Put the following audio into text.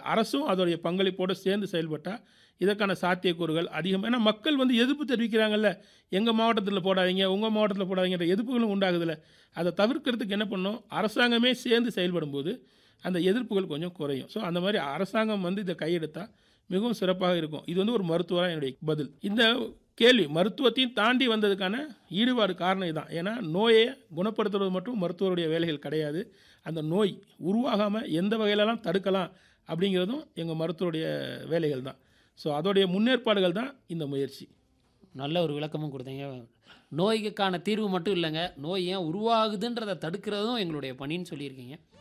அரசும் அதோடைய பங்களிப்போடு சேர்ந்து செயல்பட்டால் இதற்கான சாத்தியக்கூறுகள் அதிகம் ஏன்னா மக்கள் வந்து எதிர்ப்பு தெரிவிக்கிறாங்கல்ல எங்கள் மாவட்டத்தில் போடாதீங்க உங்கள் மாவட்டத்தில் போடாதீங்கிற எதிர்ப்புகளும் உண்டாகுதுல்ல அதை தவிர்க்கிறதுக்கு என்ன பண்ணும் அரசாங்கமே சேர்ந்து செயல்படும்போது அந்த எதிர்ப்புகள் கொஞ்சம் குறையும் ஸோ அந்த மாதிரி அரசாங்கம் வந்து இதை கையெடுத்தால் மிகவும் சிறப்பாக இருக்கும் இது வந்து ஒரு மருத்துவராக என்னுடைய பதில் இந்த கேள்வி மருத்துவத்தையும் தாண்டி வந்ததுக்கான ஈடுபாடு காரணம் இதுதான் ஏன்னா நோயை குணப்படுத்துவது மட்டும் மருத்துவருடைய வேலைகள் கிடையாது அந்த நோய் உருவாகாமல் எந்த வகையிலலாம் தடுக்கலாம் அப்படிங்கிறதும் எங்கள் மருத்துவருடைய வேலைகள் தான் ஸோ அதோடைய முன்னேற்பாடுகள் தான் இந்த முயற்சி நல்ல ஒரு விளக்கமும் கொடுத்தீங்க நோய்க்கான தீர்வு மட்டும் இல்லைங்க நோய் ஏன் உருவாகுதுன்றதை தடுக்கிறதும் எங்களுடைய பணின்னு சொல்லியிருக்கீங்க